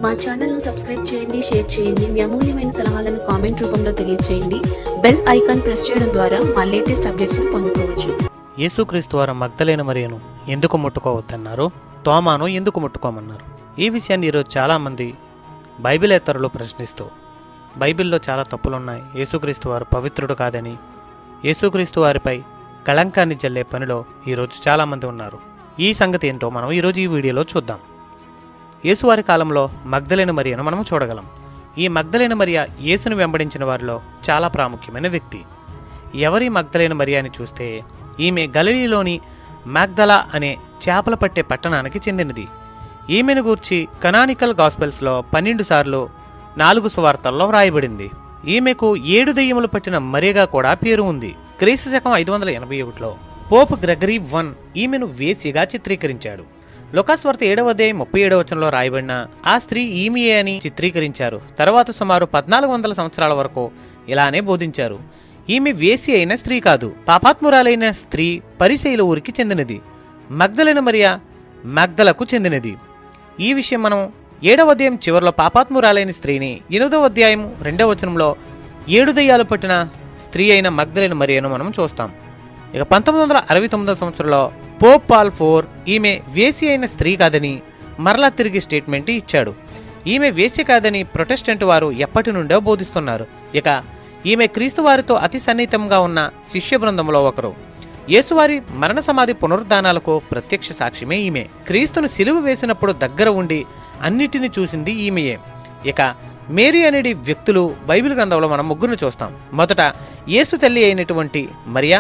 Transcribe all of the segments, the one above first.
మా ఛానల్ను సబ్స్క్రైబ్ చేయండి షేర్ చేయండి మీ అమూల్యమైన సలహాలను కామెంట్ రూపంలో తెలియజేయండి బెల్ ఐకాన్ ప్రెస్ చేయడం ద్వారా మా లేటెస్ట్ అప్డేట్స్ని పొందుకోవచ్చు యేసుక్రీస్తు వారు మగ్ధలైన మరియను ఎందుకు ముట్టుకోవద్దన్నారు తోమాను ఎందుకు ముట్టుకోమన్నారు ఈ విషయాన్ని ఈరోజు చాలామంది బైబిలేతరులు ప్రశ్నిస్తూ బైబిల్లో చాలా తప్పులున్నాయి యేసుక్రీస్తు వారు పవిత్రుడు కాదని యేసుక్రీస్తు వారిపై కళంకాన్ని జల్లే పనిలో ఈరోజు చాలామంది ఉన్నారు ఈ సంగతి ఏంటో మనం ఈరోజు ఈ వీడియోలో చూద్దాం యేసువారి కాలంలో మగ్ధలైన మరియను మనం చూడగలం ఈ మగ్ధలైన మరియ యేసును వెంబడించిన వారిలో చాలా ప్రాముఖ్యమైన వ్యక్తి ఎవరి మగ్ధలైన మరియ అని చూస్తే ఈమె గలిలీలోని మగ్ధలా అనే చేపల పట్టే పట్టణానికి చెందినది ఈమెను గూర్చి కనానికల్ గాస్పెల్స్లో పన్నెండు సార్లు నాలుగు సువార్తల్లో వ్రాయబడింది ఈమెకు ఏడు దెయ్యములు పట్టిన మరియగా కూడా పేరు ఉంది క్రీస్తు శకం ఐదు వందల ఎనభై ఒకటిలో పోప్ గ్రెగరీ వన్ ఈమెను వేసిగా చిత్రీకరించాడు లోకాస్వార్త ఏడవ అధ్యాయం ముప్పై ఏడవ వచనంలో రాయబడిన ఆ స్త్రీ ఈమెయే అని చిత్రీకరించారు తర్వాత సుమారు పద్నాలుగు వందల సంవత్సరాల వరకు ఇలానే బోధించారు ఈమె వేసి అయిన స్త్రీ కాదు పాపాత్మురాలైన స్త్రీ పరిశైల ఊరికి చెందినది మగ్ధలైన మరియా మగ్ధలకు చెందినది ఈ విషయం మనం ఏడవ అధ్యాయం చివరిలో పాపాత్మురాలైన స్త్రీని ఎనిమిదవ అధ్యాయం రెండవ వచనంలో ఏడు దయ్యాలు పట్టిన స్త్రీ అయిన మగ్ధలైన మరియను మనం చూస్తాం ఇక పంతొమ్మిది వందల అరవై తొమ్మిదవ సంవత్సరంలో పోప్ పాల్ ఫోర్ ఈమె వేసి అయిన స్త్రీ కాదని మరలా తిరిగి స్టేట్మెంట్ ఇచ్చాడు ఈమె వేసి కాదని ప్రొటెస్టెంట్ వారు ఎప్పటి నుండో బోధిస్తున్నారు ఇక ఈమె క్రీస్తు వారితో అతి సన్నిహితంగా ఉన్న శిష్య బృందంలో ఒకరు యేసువారి మరణ సమాధి పునరుద్ధానాలకు ప్రత్యక్ష సాక్ష్యమే ఈమె క్రీస్తును సిలువ వేసినప్పుడు దగ్గర ఉండి అన్నిటిని చూసింది ఈమెయే ఇక మేరీ అనేది వ్యక్తులు బైబిల్ గ్రంథంలో మనం ముగ్గురిని చూస్తాం మొదట యేసు తల్లి అయినటువంటి మరియా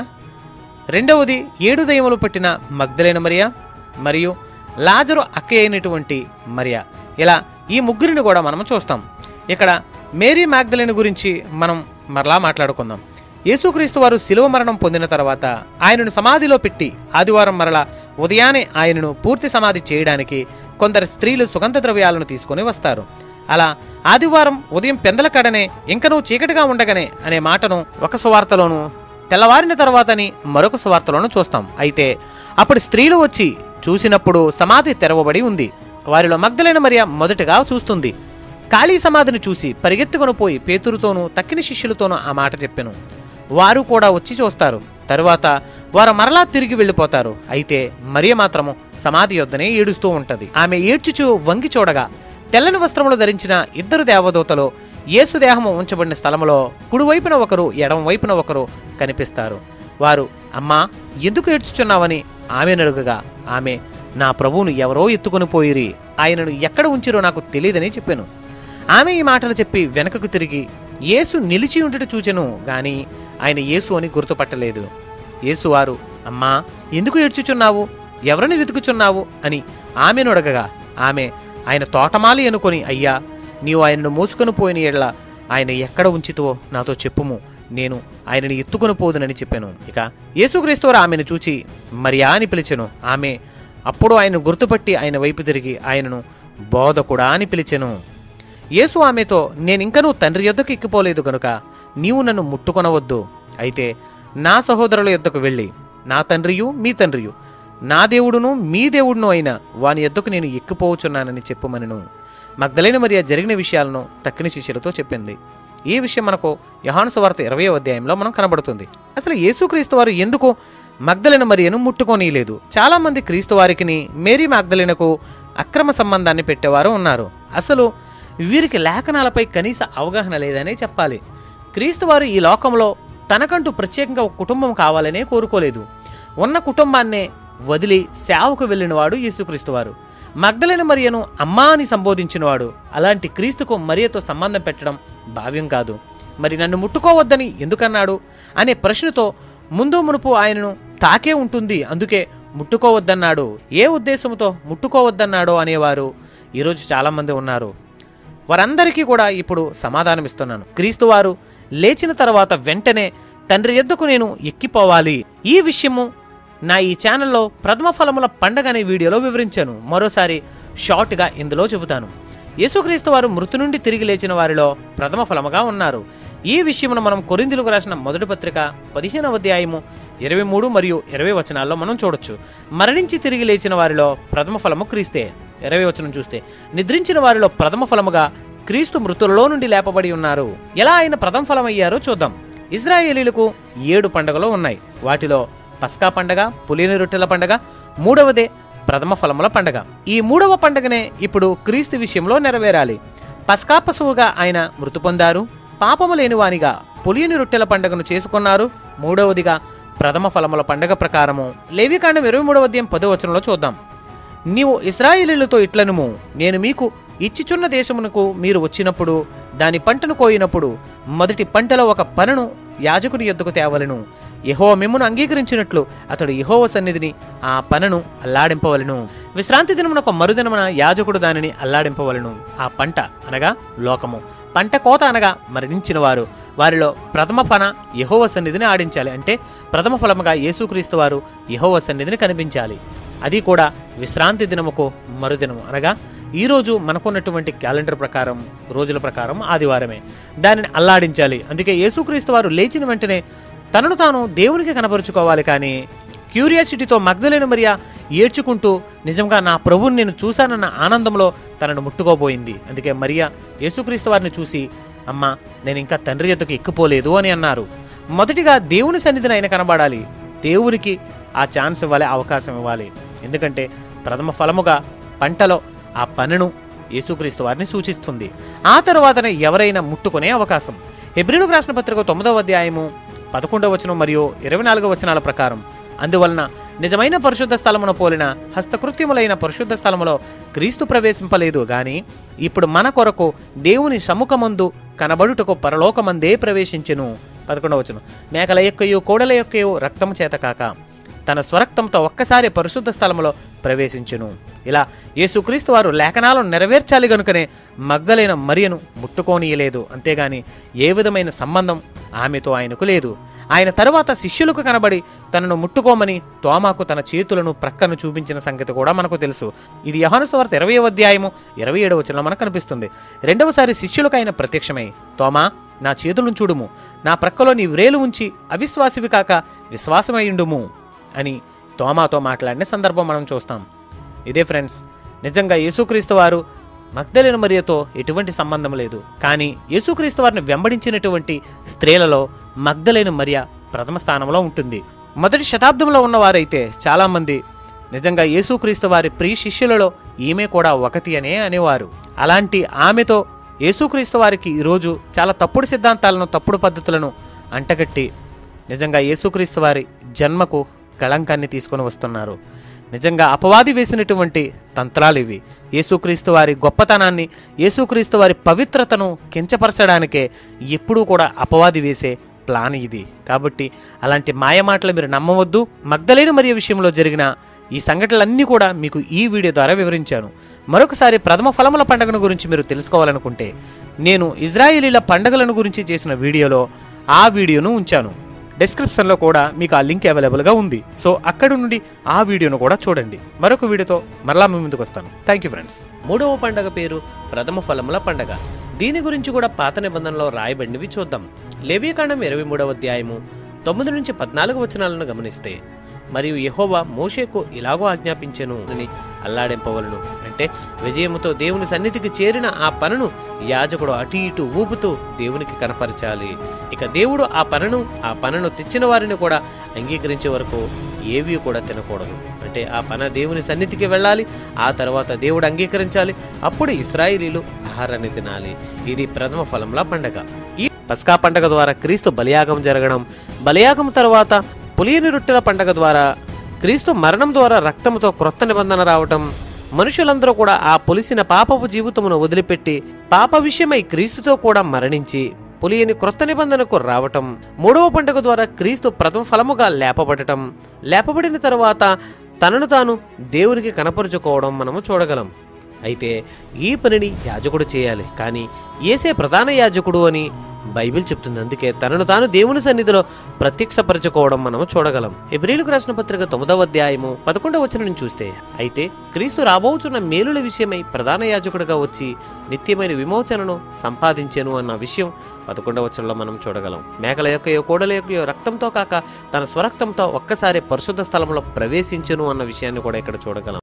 రెండవది ఏడు దయ్యములు పట్టిన మగ్ధలైన మరియా మరియు లాజరు అక్క అయినటువంటి మరియా ఇలా ఈ ముగ్గురిని కూడా మనం చూస్తాం ఇక్కడ మేరీ మ్యాగ్దలేని గురించి మనం మరలా మాట్లాడుకుందాం యేసుక్రీస్తు వారు శిలువ మరణం పొందిన తర్వాత ఆయనను సమాధిలో పెట్టి ఆదివారం మరలా ఉదయాన్నే ఆయనను పూర్తి సమాధి చేయడానికి కొందరు స్త్రీలు సుగంధ ద్రవ్యాలను తీసుకొని వస్తారు అలా ఆదివారం ఉదయం పెందల కడనే ఇంకనూ చీకటిగా ఉండగానే అనే మాటను ఒక సువార్తలోను తెల్లవారిన తర్వాతని మరొక సువార్తలోను చూస్తాం అయితే అప్పుడు స్త్రీలు వచ్చి చూసినప్పుడు సమాధి తెరవబడి ఉంది వారిలో మగ్ధలైన మరియ మొదటగా చూస్తుంది ఖాళీ సమాధిని చూసి పరిగెత్తుకొని పోయి పేతురుతోనూ తక్కిన శిష్యులతోనూ ఆ మాట చెప్పెను వారు కూడా వచ్చి చూస్తారు తరువాత వారు మరలా తిరిగి వెళ్ళిపోతారు అయితే మరియ మాత్రము సమాధి యొద్దనే ఏడుస్తూ ఉంటది ఆమె ఏడ్చుచు వంగి చూడగా తెల్లని వస్త్రములు ధరించిన ఇద్దరు దేవదూతలు యేసు దేహము ఉంచబడిన స్థలములో కుడివైపున ఒకరు ఎడమ వైపున ఒకరు కనిపిస్తారు వారు అమ్మా ఎందుకు ఏడ్చుచున్నావని ఆమెను అడుగగా ఆమె నా ప్రభువును ఎవరో ఎత్తుకొని పోయిరి ఆయనను ఎక్కడ ఉంచిరో నాకు తెలియదని చెప్పాను ఆమె ఈ మాటలు చెప్పి వెనకకు తిరిగి యేసు నిలిచి ఉండుట చూచెను గాని ఆయన యేసు అని గుర్తుపట్టలేదు యేసు వారు అమ్మా ఎందుకు ఏడ్చుచున్నావు ఎవరిని వెతుకుచున్నావు అని ఆమెను అడగగా ఆమె ఆయన తోటమాలి అనుకొని అయ్యా నీవు ఆయనను మోసుకొని పోయిన ఎడల ఆయన ఎక్కడ ఉంచితువో నాతో చెప్పుము నేను ఆయనని ఎత్తుకొని పోదునని చెప్పాను ఇక యేసుక్రీస్తు వారు ఆమెను చూచి మరియా అని పిలిచెను ఆమె అప్పుడు ఆయన గుర్తుపట్టి ఆయన వైపు తిరిగి ఆయనను బోధకుడా అని పిలిచెను యేసు ఆమెతో నేనింకనూ తండ్రి యొద్దకు ఎక్కిపోలేదు గనుక నీవు నన్ను ముట్టుకొనవద్దు అయితే నా సహోదరుల యొద్దకు వెళ్ళి నా తండ్రియు మీ తండ్రియు నా దేవుడును మీ దేవుడును అయిన వాని యొద్దకు నేను ఎక్కిపోవచున్నానని చెప్పుమనను మగ్ధలైన మరియా జరిగిన విషయాలను తక్కిన శిష్యులతో చెప్పింది ఈ విషయం మనకు యహాను సువార్త ఇరవై అధ్యాయంలో మనం కనబడుతుంది అసలు యేసుక్రీస్తు వారు ఎందుకు మగ్ధలైన మరియను ముట్టుకోనీయలేదు చాలా మంది క్రీస్తు వారికిని మేరీ మగ్ధలైనకు అక్రమ సంబంధాన్ని పెట్టేవారు ఉన్నారు అసలు వీరికి లేఖనాలపై కనీస అవగాహన లేదనే చెప్పాలి క్రీస్తు వారు ఈ లోకంలో తనకంటూ ప్రత్యేకంగా ఒక కుటుంబం కావాలనే కోరుకోలేదు ఉన్న కుటుంబాన్నే వదిలి సేవకు వెళ్ళినవాడు యేసుక్రీస్తు వారు మగ్ధలైన మరియను అమ్మా అని సంబోధించినవాడు అలాంటి క్రీస్తుకు మరియతో సంబంధం పెట్టడం భావ్యం కాదు మరి నన్ను ముట్టుకోవద్దని ఎందుకన్నాడు అనే ప్రశ్నతో ముందు మునుపు ఆయనను తాకే ఉంటుంది అందుకే ముట్టుకోవద్దన్నాడు ఏ ఉద్దేశంతో ముట్టుకోవద్దన్నాడో అనేవారు ఈరోజు చాలామంది ఉన్నారు వారందరికీ కూడా ఇప్పుడు సమాధానం ఇస్తున్నాను క్రీస్తు వారు లేచిన తర్వాత వెంటనే తండ్రి ఎద్దుకు నేను ఎక్కిపోవాలి ఈ విషయము నా ఈ ఛానల్లో ప్రథమ ఫలముల పండగ అనే వీడియోలో వివరించాను మరోసారి షార్ట్గా ఇందులో చెబుతాను యేసుక్రీస్తు వారు మృతి నుండి తిరిగి లేచిన వారిలో ప్రథమ ఫలముగా ఉన్నారు ఈ విషయమును మనం కొరిందులకు రాసిన మొదటి పత్రిక పదిహేనవ అధ్యాయము ఇరవై మూడు మరియు ఇరవై వచనాల్లో మనం చూడొచ్చు మరణించి తిరిగి లేచిన వారిలో ప్రథమ ఫలము క్రీస్తే ఇరవై వచనం చూస్తే నిద్రించిన వారిలో ప్రథమ ఫలముగా క్రీస్తు మృతులలో నుండి లేపబడి ఉన్నారు ఎలా ఆయన ప్రథమ ఫలం అయ్యారో చూద్దాం ఇజ్రాయేలీలకు ఏడు పండుగలు ఉన్నాయి వాటిలో పస్కా పండగ పులిని రొట్టెల పండగ మూడవదే ప్రథమ ఫలముల పండగ ఈ మూడవ పండగనే ఇప్పుడు క్రీస్తు విషయంలో నెరవేరాలి పస్కా పశువుగా ఆయన మృతి పొందారు పాపము లేనివానిగా పులియని రొట్టెల పండుగను చేసుకున్నారు మూడవదిగా ప్రథమ ఫలముల పండగ ప్రకారము లేవికాండం ఇరవై మూడవ అధ్యాయం పదో వచనంలో చూద్దాం నీవు ఇస్రాయేలీలతో ఇట్లనుము నేను మీకు ఇచ్చిచున్న దేశమునకు మీరు వచ్చినప్పుడు దాని పంటను కోయినప్పుడు మొదటి పంటలో ఒక పనను యాజకుని ఎద్దుకు తేవలను యహో మిమ్మును అంగీకరించినట్లు అతడు యహోవ సన్నిధిని ఆ పనను అల్లాడింపవలను విశ్రాంతి దినమున ఒక మరుదినమున యాజకుడు దానిని అల్లాడింపవలను ఆ పంట అనగా లోకము పంట కోత అనగా మరణించిన వారు వారిలో ప్రథమ ఫన యహోవ సన్నిధిని ఆడించాలి అంటే ప్రథమ ఫలముగా యేసుక్రీస్తు వారు యహోవ సన్నిధిని కనిపించాలి అది కూడా విశ్రాంతి దినముకు మరుదినము అనగా ఈరోజు మనకున్నటువంటి క్యాలెండర్ ప్రకారం రోజుల ప్రకారం ఆదివారమే దానిని అల్లాడించాలి అందుకే యేసుక్రీస్తు వారు లేచిన వెంటనే తనను తాను దేవునికి కనపరుచుకోవాలి కానీ క్యూరియాసిటీతో మగ్ధలేని మరియా ఏడ్చుకుంటూ నిజంగా నా ప్రభువుని నేను చూశానన్న ఆనందంలో తనను ముట్టుకోబోయింది అందుకే మరియా యేసుక్రీస్తు వారిని చూసి అమ్మా నేను ఇంకా తండ్రి యొద్దకు ఎక్కిపోలేదు అని అన్నారు మొదటిగా దేవుని సన్నిధిని ఆయన కనబడాలి దేవునికి ఆ ఛాన్స్ ఇవ్వాలి అవకాశం ఇవ్వాలి ఎందుకంటే ప్రథమ ఫలముగా పంటలో ఆ పనును యేసుక్రీస్తు వారిని సూచిస్తుంది ఆ తరువాతనే ఎవరైనా ముట్టుకునే అవకాశం హెబ్రిలకు రాసిన పత్రిక తొమ్మిదవ అధ్యాయము పదకొండవ వచనం మరియు ఇరవై నాలుగవ వచనాల ప్రకారం అందువలన నిజమైన పరిశుద్ధ స్థలమును పోలిన హస్తకృత్యములైన పరిశుద్ధ స్థలములో క్రీస్తు ప్రవేశింపలేదు గాని ఇప్పుడు మన కొరకు దేవుని సముఖమందు కనబడుటకు పరలోకమందే ప్రవేశించెను పదకొండవ వచనం మేకల యొక్కయు కోడల యొక్కయు రక్తము చేత కాక తన స్వరక్తంతో ఒక్కసారి పరిశుద్ధ స్థలములో ప్రవేశించును ఇలా యేసుక్రీస్తు వారు లేఖనాలను నెరవేర్చాలి గనుకనే మగ్ధలైన మరియను ముట్టుకోనియలేదు అంతేగాని ఏ విధమైన సంబంధం ఆమెతో ఆయనకు లేదు ఆయన తరువాత శిష్యులకు కనబడి తనను ముట్టుకోమని తోమాకు తన చేతులను ప్రక్కను చూపించిన సంగతి కూడా మనకు తెలుసు ఇది యహాను సువార్త ఇరవై అధ్యాయము ఇరవై ఏడవ వచనంలో మనకు కనిపిస్తుంది రెండవసారి శిష్యులకు ఆయన ప్రత్యక్షమై తోమా నా చేతులను చూడుము నా ప్రక్కలో నీ వ్రేలు ఉంచి అవిశ్వాసివి కాక విశ్వాసమైండుము అని తోమాతో మాట్లాడిన సందర్భం మనం చూస్తాం ఇదే ఫ్రెండ్స్ నిజంగా యేసుక్రీస్తు వారు మగ్ధలేని మరియతో ఎటువంటి సంబంధం లేదు కానీ యేసుక్రీస్తు వారిని వెంబడించినటువంటి స్త్రీలలో మగ్ధలేని మరియ ప్రథమ స్థానంలో ఉంటుంది మొదటి శతాబ్దంలో ఉన్నవారైతే చాలామంది నిజంగా యేసుక్రీస్తు వారి ప్రియ శిష్యులలో ఈమె కూడా ఒకటి అనే అనేవారు అలాంటి ఆమెతో యేసుక్రీస్తు వారికి ఈరోజు చాలా తప్పుడు సిద్ధాంతాలను తప్పుడు పద్ధతులను అంటగట్టి నిజంగా యేసుక్రీస్తు వారి జన్మకు కళంకాన్ని తీసుకొని వస్తున్నారు నిజంగా అపవాది వేసినటువంటి తంత్రాలు ఇవి యేసుక్రీస్తు వారి గొప్పతనాన్ని యేసుక్రీస్తు వారి పవిత్రతను కించపరచడానికే ఎప్పుడూ కూడా అపవాది వేసే ప్లాన్ ఇది కాబట్టి అలాంటి మాయమాటలు మీరు నమ్మవద్దు మగ్ధలేని మరియు విషయంలో జరిగిన ఈ సంఘటనలన్నీ కూడా మీకు ఈ వీడియో ద్వారా వివరించాను మరొకసారి ప్రథమ ఫలముల పండుగను గురించి మీరు తెలుసుకోవాలనుకుంటే నేను ఇజ్రాయేలీల పండుగలను గురించి చేసిన వీడియోలో ఆ వీడియోను ఉంచాను డిస్క్రిప్షన్లో కూడా మీకు ఆ లింక్ అవైలబుల్గా ఉంది సో అక్కడ నుండి ఆ వీడియోను కూడా చూడండి మరొక వీడియోతో మరలా మీ ముందుకు వస్తాను థ్యాంక్ యూ ఫ్రెండ్స్ మూడవ పండగ పేరు ప్రథమ ఫలముల పండగ దీని గురించి కూడా పాత నిబంధనలో రాయబడినవి చూద్దాం లేవియకాండం ఇరవై మూడవ అధ్యాయము తొమ్మిది నుంచి పద్నాలుగు వచనాలను గమనిస్తే మరియు యెహోవా మోషేకు ఇలాగో ఆజ్ఞాపించెను అని అల్లాడింపవలను అంటే విజయముతో దేవుని సన్నిధికి చేరిన ఆ పనును యాజకుడు అటు ఇటు ఊపుతూ దేవునికి కనపరచాలి ఇక దేవుడు ఆ పనును ఆ పనును తెచ్చిన వారిని కూడా అంగీకరించే వరకు ఏవి కూడా తినకూడదు అంటే ఆ పన దేవుని సన్నిధికి వెళ్ళాలి ఆ తర్వాత దేవుడు అంగీకరించాలి అప్పుడు ఇస్రాయిలీలు ఆహారాన్ని తినాలి ఇది ప్రథమ ఫలంలా పండగ ఈ పస్కా పండగ ద్వారా క్రీస్తు బలియాగం జరగడం బలియాగం తర్వాత పులియని రొట్టెల పండగ ద్వారా క్రీస్తు మరణం ద్వారా రక్తముతో క్రొత్త నిబంధన రావటం మనుషులందరూ కూడా ఆ పులిసిన పాపపు జీవితమును వదిలిపెట్టి పాప విషయమై క్రీస్తుతో కూడా మరణించి పులియని క్రొత్త నిబంధనకు రావటం మూడవ పండుగ ద్వారా క్రీస్తు ప్రథమ ఫలముగా లేపబడటం లేపబడిన తరువాత తనను తాను దేవునికి కనపరుచుకోవడం మనము చూడగలం అయితే ఈ పనిని యాజకుడు చేయాలి కానీ ఏసే ప్రధాన యాజకుడు అని బైబిల్ చెప్తుంది అందుకే తనను తాను దేవుని సన్నిధిలో ప్రత్యక్షపరచుకోవడం మనము చూడగలం ఎబ్రిలకు రాసిన పత్రిక తొమ్మిదవ అధ్యాయము పదకొండవ వచనం చూస్తే అయితే క్రీస్తు రాబోచున్న మేలుల విషయమై ప్రధాన యాజకుడిగా వచ్చి నిత్యమైన విమోచనను సంపాదించెను అన్న విషయం పదకొండవ వచనంలో మనం చూడగలం మేకల యొక్క కోడల యొక్క రక్తంతో కాక తన స్వరక్తంతో ఒక్కసారి పరిశుద్ధ స్థలంలో ప్రవేశించెను అన్న విషయాన్ని కూడా ఇక్కడ చూడగలం